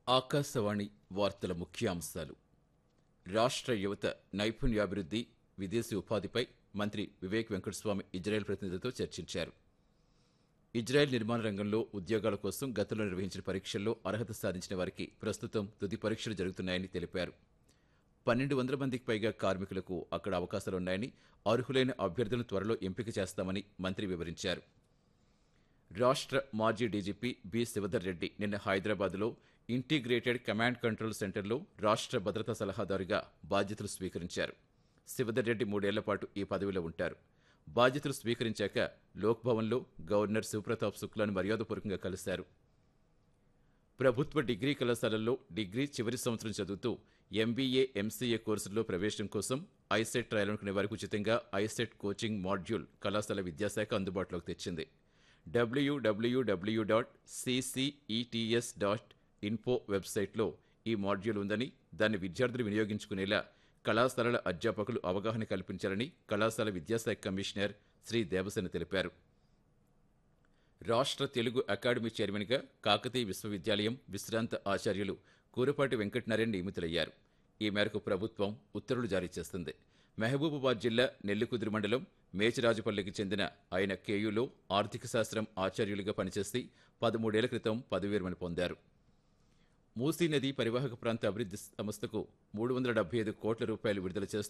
ఆకాశవాణి వార్తల ముఖ్యాంశాలు రాష్ట్ర యువత నైపుణ్యాభివృద్ధి విదేశీ ఉపాధిపై మంత్రి వివేక్ వెంకటస్వామి ఇజ్రాయెల్ ప్రతినిధులతో చర్చించారు ఇజ్రాయెల్ నిర్మాణ రంగంలో ఉద్యోగాల కోసం గతంలో నిర్వహించిన పరీక్షల్లో అర్హత సాధించిన వారికి ప్రస్తుతం తుది పరీక్షలు జరుగుతున్నాయని తెలిపారు పన్నెండు వందల మందికి పైగా కార్మికులకు అక్కడ అవకాశాలున్నాయని అర్హులైన అభ్యర్థులను త్వరలో ఎంపిక చేస్తామని మంత్రి వివరించారు రాష్ట్ర మాజీ డీజీపీ బి శివధర్ రెడ్డి నిన్న హైదరాబాద్లో ఇంటిగ్రేటెడ్ కమాండ్ కంట్రోల్ సెంటర్లో రాష్ట్ర భద్రతా సలహాదారుగా బాధ్యతలు స్వీకరించారు శివధర్ రెడ్డి మూడేళ్ల పాటు ఈ పదవిలో ఉంటారు బాధ్యతలు స్వీకరించాక లోక్ భవన్లో గవర్నర్ శివప్రతాప్ శుక్లాను మర్యాదపూర్వకంగా కలిశారు ప్రభుత్వ డిగ్రీ కళాశాలల్లో డిగ్రీ చివరి సంవత్సరం చదువుతూ ఎంబీఏ ఎంసీఏ కోర్సుల్లో ప్రవేశం కోసం ఐసెట్ రాయాలనుకునే వారికి ఉచితంగా ఐసెట్ కోచింగ్ మాడ్యూల్ కళాశాల విద్యాశాఖ అందుబాటులోకి తెచ్చింది WWW dot CCETS dot info వెబ్సైట్లో ఈ మాడ్యూల్ ఉందని దాన్ని విద్యార్థులు వినియోగించుకునేలా కళాశాలల అధ్యాపకులు అవగాహన కల్పించాలని కళాశాల విద్యాశాఖ కమిషనర్ శ్రీ దేవసేన తెలిపారు రాష్ట్ర తెలుగు అకాడమీ చైర్మన్గా కాకతీయ విశ్వవిద్యాలయం విశ్రాంత ఆచార్యులు కూరపాటి వెంకటనారాయణ నియమితులయ్యారు ఈ మేరకు ప్రభుత్వం ఉత్తర్వులు జారీ చేస్తుంది మహబూబాబాద్ జిల్లా నెల్లికుదురు మండలం మేచిరాజుపల్లికి చెందిన ఆయన కేయూలో ఆర్థిక శాస్త్రం ఆచార్యులుగా పనిచేసి పదమూడేళ్ల క్రితం పదవి విరమణ పొందారు మూసీ నది పరివాహక ప్రాంత అభివృద్ధి సంస్థకు మూడు వందల డెబ్బై ఐదు కోట్ల రూపాయలు విడుదల చేస్తూ